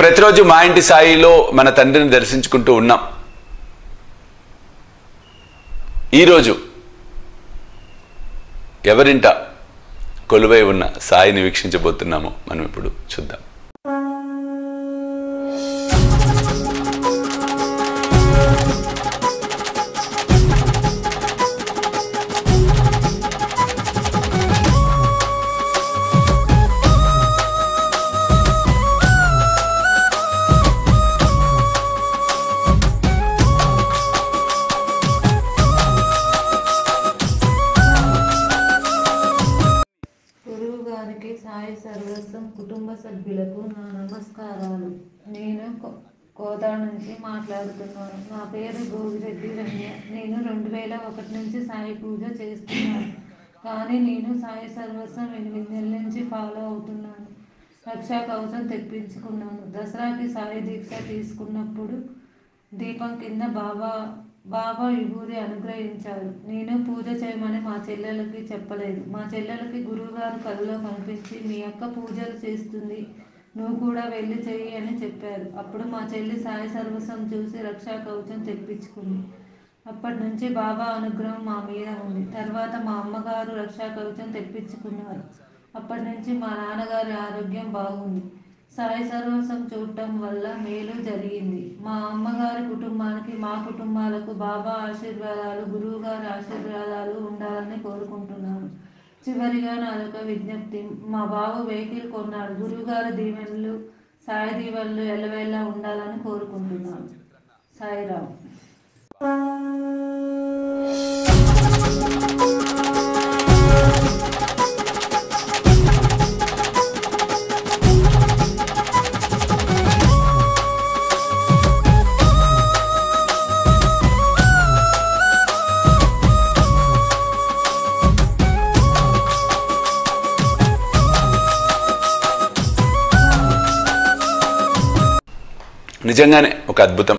ప్రతిరోజు మా ఇంటి సాయిలో మన తండ్రిని దర్శించుకుంటూ ఉన్నాం ఈరోజు ఎవరింట కొలువై ఉన్న సాయిని వీక్షించబోతున్నామో మనం ఇప్పుడు చూద్దాం గురువు గారికి సాయి సర్వస్వం కుటుంబ సభ్యులకు నా నమస్కారాలు నేను కో- కోదాడ నుంచి మాట్లాడుతున్నాను నా పేరు గోగిరెడ్డి రమ్య నేను రెండు వేల ఒకటి నుంచి సాయి పూజ చేస్తున్నాను కానీ నేను సాయి సర్వస్వం ఎనిమిది నెలల నుంచి ఫాలో అవుతున్నాను రక్షా కవచం తెప్పించుకున్నాను దసరాకి సాయి దీక్ష తీసుకున్నప్పుడు దీపం కింద బాబా బాబా విభూది అనుగ్రహించారు నేను పూజ చేయమని మా చెల్లెలకి చెప్పలేదు మా చెల్లెలకి గురువుగారు కలలో కనిపించి మీ అక్క పూజలు చేస్తుంది నువ్వు కూడా వెళ్ళి చెయ్యి అని చెప్పారు అప్పుడు మా చెల్లి సాయి సర్వస్వం చూసి రక్షా కవచం తెప్పించుకుంది అప్పటి నుంచి బాబా అనుగ్రహం మా మీద ఉంది తర్వాత మా అమ్మగారు రక్షా కవచం తెప్పించుకున్నారు అప్పటి నుంచి మా నాన్నగారి ఆరోగ్యం బాగుంది సాయి సర్వస్వం చూడటం వల్ల మేలు జరిగింది మా అమ్మగారి కుటుంబానికి మా కుటుంబాలకు బాబా ఆశీర్వాదాలు గురువు గారి ఆశీర్వాదాలు ఉండాలని కోరుకుంటున్నాను చివరిగా నాదొక విజ్ఞప్తి మా బాబు వెహికల్ కొన్నాడు గురువు గారి దీవెనలు సాయి దీవెనలు ఎల్లవేళ ఉండాలని కోరుకుంటున్నాను సాయిరామ్ నిజంగానే ఒక అద్భుతం